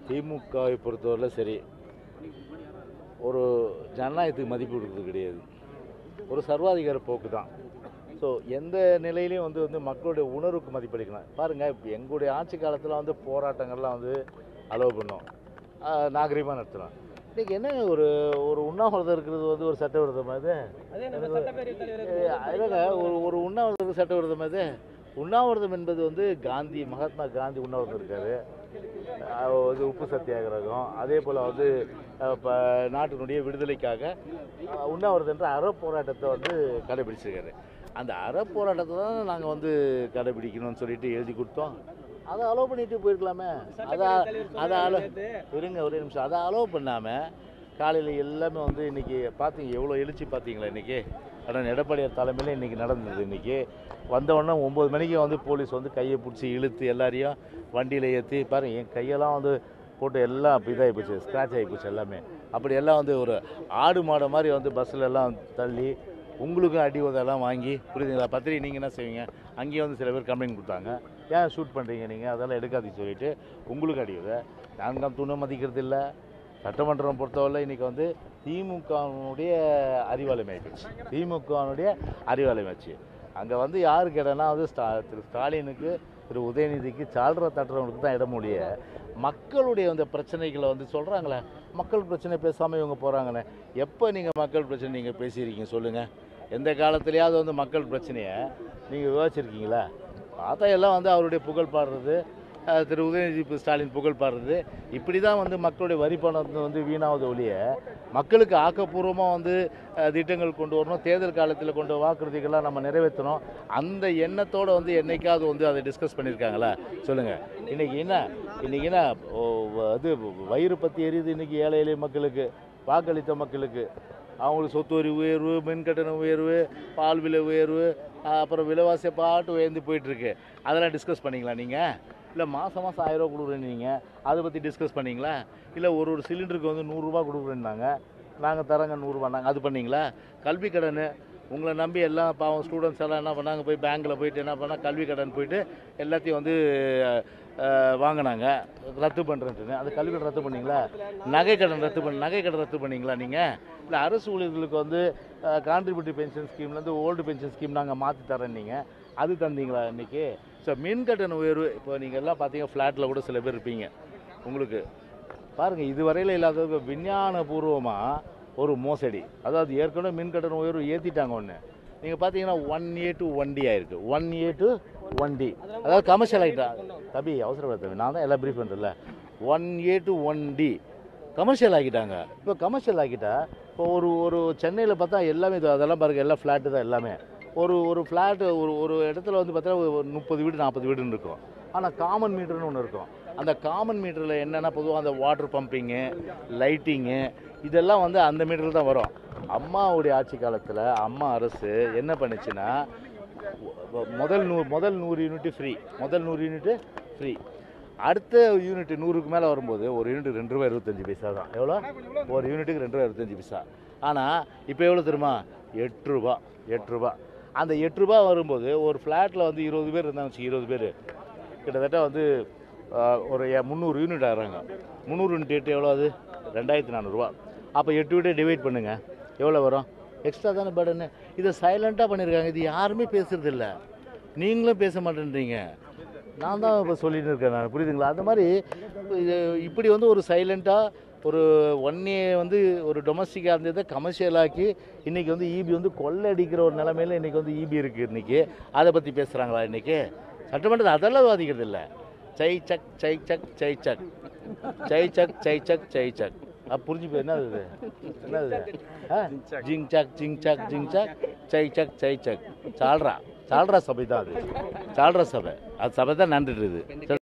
திமுகவை பொறுத்தவரையில் சரி ஒரு ஜனநாயகத்துக்கு மதிப்பு கொடுக்குறது கிடையாது ஒரு சர்வாதிகார போக்கு தான் ஸோ எந்த நிலையிலையும் வந்து வந்து மக்களுடைய உணர்வுக்கு மதிப்பளிக்கணும் பாருங்கள் இப்போ எங்களுடைய ஆட்சி காலத்தில் வந்து போராட்டங்கள்லாம் வந்து அலோவ் பண்ணோம் நாகரிகமாக நடத்தலாம் இன்றைக்கி என்ன ஒரு ஒரு உண்ணாவிரதம் இருக்கிறது வந்து ஒரு சட்டவிரோதமா இது அதே நம்ம சட்டப்பேரவைத் தலைவர் ஏய், அதுதாங்க ஒரு ஒரு உண்ணாவிரதம் சட்டவிரோதம் இது உண்ணாவிரதம் என்பது வந்து காந்தி மகாத்மா காந்தி உண்ணாவிரதம் இருக்காரு அஹ் இது உப்பு சத்தியாகிரகம் அதே போல் வந்து அஹ், இப்போ நாட்டினுடைய விடுதலைக்காக அஹ், உண்ணாவிரதம் என்ற அற போராட்டத்தை வந்து கடைபிடிச்சிருக்காரு அந்த அற போராட்டத்தை தான் நாங்கள் வந்து கடைபிடிக்கணும்னு சொல்லிட்டு எழுதி கொடுத்தோம் அதை அலோவ் பண்ணிட்டு போயிருக்கலாமே அதை சட்டப்பேரவைத் தலைவர் அதை சொன்னாரு அலோ நேத்து. இருங்க ஒரே நிமிஷம் அதை அலோவ் பண்ணாமல் காலையில் எல்லாமே வந்து இன்னைக்கு பார்த்தீங்க எவ்வளோ எழுச்சி பார்த்தீங்களா இன்னைக்கு அண்ணன் எடப்பாடியார் தலைமையில் இன்னைக்கு நடந்தது இன்னைக்கு வந்த உடனே ஒம்பது மணிக்கு வந்து போலீஸ் வந்து கையை பிடிச்சி இழுத்து எல்லாரையும் வண்டியில் ஏற்றி பாருங்க என் கையெல்லாம் வந்து போட்டு எல்லாம் இப்போ இதாகி போச்சு ஸ்க்ராட்ச் ஆகி போச்சு எல்லாமே அப்படி எல்லாம் வந்து ஒரு ஆடு மாடு மாதிரி வந்து பஸ்ஸில் எல்லாம் தள்ளி உங்களுக்கும் அடி உதெல்லாம் வாங்கி புரியுதுங்களா பத்திரிகை நீங்கள் என்ன செய்வீங்க அங்கேயே வந்து சில பேர் கம்ப்ளைண்ட் கொடுத்தாங்க ஏன் ஷூட் பண்ணுறீங்க நீங்கள் அதெல்லாம் எடுக்காதீங்க சொல்லிட்டு உங்களுக்கு அடி உதை நான்காம் துணை மதிக்கிறது இல்லை சட்டமன்றம் பொறுத்தவரை இன்னைக்கு வந்து திமுகவுடைய அறிவாலயம் ஆயிடுச்சு திமுகவுடைய அறிவாலயம் ஆச்சு அங்கே வந்து யாருக்கு இடம்னா வந்து ஸ்டா திரு ஸ்டாலினுக்கு திரு உதயநிதிக்கு சால்ற தட்டுறவங்களுக்கு தான் இடம் முடிய மக்களுடைய அந்த பிரச்சனைகளை வந்து சொல்கிறாங்களே மக்கள் பிரச்சனை பேசாமல் இவங்க போகிறாங்களே எப்போ நீங்கள் மக்கள் பிரச்சனை நீங்கள் பேசியிருக்கீங்க சொல்லுங்கள் எந்த காலத்துலேயாவது வந்து மக்கள் பிரச்சனையை நீங்கள் விவாதிச்சிருக்கீங்களா பார்த்தா எல்லாம் வந்து அவருடைய புகழ் பாடுறது அஹ், திரு உதயநிதி பு- ஸ்டாலின் புகழ் பாடுறது இப்படி தான் வந்து மக்களுடைய வரி பணத்தை வந்து வீணாவது ஒழிய மக்களுக்கு ஆக்கப்பூர்வமாக வந்து அஹ், திட்டங்கள் கொண்டு வரணும் தேர்தல் காலத்தில் கொண்டு வாக்குறுதிகள்லாம் நம்ம நிறைவேற்றணும் அந்த எண்ணத்தோடு வந்து என்னைக்காவது வந்து அதை டிஸ்கஸ் பண்ணியிருக்காங்களா சொல்லுங்கள் இன்றைக்கி என்ன இன்றைக்கி என்ன ஓ, வ- இது வயிறு பற்றி எரியுது இன்றைக்கி ஏழை எளிய மக்களுக்கு வாக்களித்த மக்களுக்கு அவங்களுக்கு சொத்து வரி உயர்வு மின் கட்டண உயர்வு பால் விலை உயர்வு அஹ், அப்புறம் விலைவாசி பாட்டு உயர்ந்து போயிட்டுருக்கு அதெல்லாம் டிஸ்கஸ் பண்ணீங்களா நீங்கள் இல்லை மாதம் மாதம் ஆயிரம் ரூபா கொடுக்குறீங்க அதை பற்றி டிஸ்கஸ் பண்ணீங்களா இல்லை ஒரு ஒரு சிலிண்டருக்கு வந்து நூறுரூவா கொடுக்குறேன்னாங்க நாங்கள் தரங்க நூறுரூவா நாங்கள் அது பண்ணீங்களா கல்வி கடன் உங்களை நம்பி எல்லாம் பாவம் ஸ்டூடெண்ட்ஸ் எல்லாம் என்ன பண்ணாங்க போய் பேங்க்கில் போயிட்டு என்ன பண்ணால் கல்வி கடன் போயிட்டு எல்லாத்தையும் வந்து அஹ், வாங்கினாங்க ரத்து பண்ணுறேன்ட்டு அந்த கல்வி கடன் ரத்து பண்ணீங்களா நகை கடன் ரத்து பண்ண நகை கடன் ரத்து பண்ணீங்களா நீங்கள் இல்லை அரசு ஊழியர்களுக்கு வந்து கான்ட்ரிபியூட்டிவ் பென்ஷன் ஸ்கீம்லேருந்து ஓல்டு பென்ஷன் ஸ்கீம் நாங்கள் மாற்றி தரேன் நீங்கள் அது தந்தீங்களா இன்னைக்கு ஸோ மின் கட்டண உயர்வு இப்போ நீங்கள் எல்லாம் பார்த்தீங்க ஃப்ளாட்டில் கூட சில பேர் இருப்பீங்க உங்களுக்கு பாருங்கள் இதுவரையில் இல்லாத விஞ்ஞானபூர்வமாக ஒரு மோசடி அதாவது ஏற்கனவே மின் கட்டண உயர்வு ஏற்றிட்டாங்க ஒன்று நீங்கள் பார்த்தீங்கன்னா one A two one D ஆயிருக்கு one A two one D அதாவது கமர்ஷியல் ஆகிட்டா தம்பி அவசரப்பட தம்பி நான் தான் எல்லாம் ப்ரீஃப் பண்ணுறேன்ல one A two one D commercial ஆக்கிட்டாங்க இப்போ கமர்ஷியல் ஆக்கிட்டா இப்போ ஒரு ஒரு சென்னையில் பார்த்தா எல்லாமே இது அதெல்லாம் பாருங்கள் எல்லாம் ஃப்ளாட்டு தான் எல்லாமே ஒரு ஒரு ஃப்ளாட்டு ஒரு ஒரு இடத்துல வந்து பார்த்தா ஒரு முப்பது வீடு நாற்பது வீடுன்னு இருக்கும் ஆனால் காமன் மீட்டர்னு ஒன்று இருக்கும் அந்த காமன் மீட்டரில் என்னென்னா பொதுவாக அந்த வாட்டர் பம்பிங்கு லைட்டிங்கு இதெல்லாம் வந்து அந்த மீட்டரில் தான் வரும் அம்மாவுடைய ஆட்சி காலத்தில் அம்மா அரசு என்ன பண்ணுச்சுன்னா ஒ- முதல் நூறு முதல் நூறு யூனிட்டு ஃப்ரீ முதல் நூறு யூனிட்டு ஃப்ரீ அடுத்த யூனிட் நூறுக்கு மேலே வரும்போது ஒரு யூனிட் ரெண்டு ரூபா இருபத்தஞ்சி பைசா தான் எவ்வளோ ஒரு யூனிட்டுக்கு ரெண்டு ரூபா இருபத்தஞ்சி பைசா ஆனால் இப்போ எவ்வளோ தெரியுமா எட்டு ரூபா எட்டு ரூபா அந்த எட்டு ரூபா வரும்போது ஒரு ஃப்ளாட்டில் வந்து இருபது பேர் இருந்தாங்க வச்சு இருபது பேர் கிட்டத்தட்ட வந்து ஆஹ், ஒரு எ- முந்நூறு யூனிட் ஆகிறாங்க முந்நூறு யூனிட் எட்டு எவ்வளோ அது ரெண்டாயிரத்தி நானூறுரூவா அப்போ எட்டு வீட்டை டிவைட் பண்ணுங்கள் எவ்வளோ வரும் எக்ஸ்ட்ரா தானே பர்டனு இதை சைலண்ட்டாக பண்ணியிருக்காங்க இது யாருமே பேசுறது இல்ல நீங்களும் பேச மாட்டேன்றீங்க நான் தான் இப்போ சொல்லிட்டு இருக்கேன் நான் புரியுதுங்களா அந்த மாதிரி இது இப்படி வந்து ஒரு சைலண்ட்டாக ஒரு ஒன் ஏ வந்து ஒரு டொமஸ்டிக்காக இருந்ததை கமர்ஷியலாக்கி இன்றைக்கி வந்து ஈபி வந்து கொள்ளடிக்கிற ஒரு நிலமையில இன்றைக்கி வந்து ஈபி இருக்குது இன்றைக்கி அதை பற்றி பேசுகிறாங்களா இன்றைக்கி சட்டமன்றத்தில் அதெல்லாம் விவாதிக்கிறது இல்லை சை சக் சை சக் சை சக் சை சக் சை சக் சை சக் அப்போ புரிஞ்சு போய் என்னது இது என்னது ஆ ஜிங் சக் ஜிங் சக் ஜிங் சக் சை சக் சை சக் சால்ரா சால்ரா சபை தான் அது சால்ரா சபை அது சபை தான் நன்றுட்டு